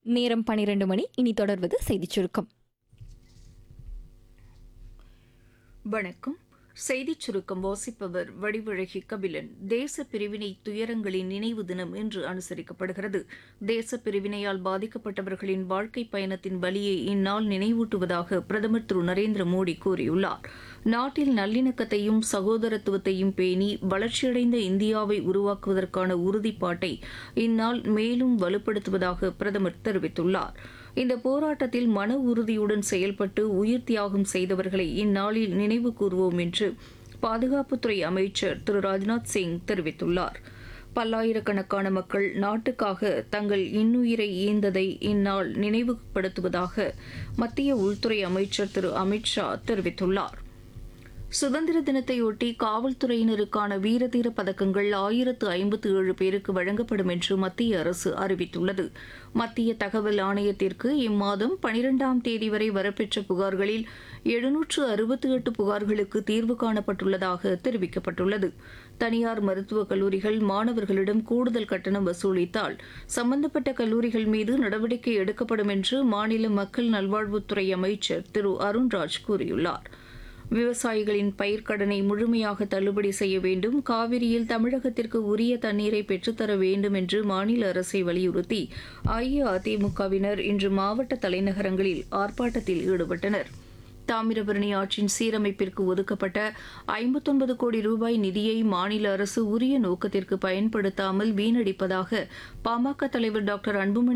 நேரம் பனிரெண்டு மணி இனி தொடர்வது செய்திச் சுருக்கம் வணக்கம் செய்திச் சுருக்கம் வாசிப்பவர் வடிவழகி கபிலன் தேச பிரிவினை துயரங்களின் நினைவு தினம் இன்று அனுசரிக்கப்படுகிறது தேச பிரிவினையால் பாதிக்கப்பட்டவர்களின் வாழ்க்கை பயணத்தின் வழியை இந்நாள் நினைவூட்டுவதாக பிரதமர் திரு நரேந்திர மோடி கூறியுள்ளார் நாட்டில் நல்லிணக்கத்தையும் சகோதரத்துவத்தையும் பேணி வளர்ச்சியடைந்த இந்தியாவை உருவாக்குவதற்கான உறுதிப்பாட்டை இந்நாள் மேலும் வலுப்படுத்துவதாக பிரதமர் தெரிவித்துள்ளார் இந்த போராட்டத்தில் மன உறுதியுடன் செயல்பட்டு உயிர் தியாகம் செய்தவர்களை இந்நாளில் நினைவு கூறுவோம் என்று பாதுகாப்புத்துறை அமைச்சர் திரு ராஜ்நாத் சிங் தெரிவித்துள்ளார் பல்லாயிரக்கணக்கான மக்கள் நாட்டுக்காக தங்கள் இன்னுயிரை ஈந்ததை இந்நாள் நினைவுபடுத்துவதாக மத்திய உள்துறை அமைச்சர் திரு அமித் ஷா தெரிவித்துள்ளார் சுதந்திர தினத்தையொட்டி காவல்துறையினருக்கான வீரதீர பதக்கங்கள் ஆயிரத்து ஐம்பத்து ஏழு பேருக்கு வழங்கப்படும் என்று மத்திய அரசு அறிவித்துள்ளது மத்திய தகவல் ஆணையத்திற்கு இம்மாதம் பனிரெண்டாம் தேதி வரை வரப்பெற்ற புகார்களில் எழுநூற்று அறுபத்தி எட்டு புகார்களுக்கு தீர்வு காணப்பட்டுள்ளதாக தெரிவிக்கப்பட்டுள்ளது தனியார் மருத்துவக் கல்லூரிகள் மாணவர்களிடம் கூடுதல் கட்டணம் வசூலித்தால் சம்பந்தப்பட்ட கல்லூரிகள் மீது நடவடிக்கை எடுக்கப்படும் என்று மாநில மக்கள் நல்வாழ்வுத்துறை அமைச்சர் திரு அருண்ராஜ் கூறியுள்ளார் விவசாயிகளின் பயிர்க்கடனை முழுமையாக தள்ளுபடி செய்ய வேண்டும் காவிரியில் தமிழகத்திற்கு உரிய தண்ணீரை பெற்றுத்தர வேண்டும் என்று மாநில அரசை வலியுறுத்தி அஇஅதிமுகவினர் இன்று மாவட்ட தலைநகரங்களில் ஆர்ப்பாட்டத்தில் ஈடுபட்டனர் தாமிரபரணி ஆற்றின் சீரமைப்பிற்கு ஒதுக்கப்பட்ட ஐம்பத்தொன்பது கோடி ரூபாய் நிதியை மாநில அரசு உரிய நோக்கத்திற்கு பயன்படுத்தாமல் வீணடிப்பதாக பாமக தலைவர் டாக்டர் அன்புமணி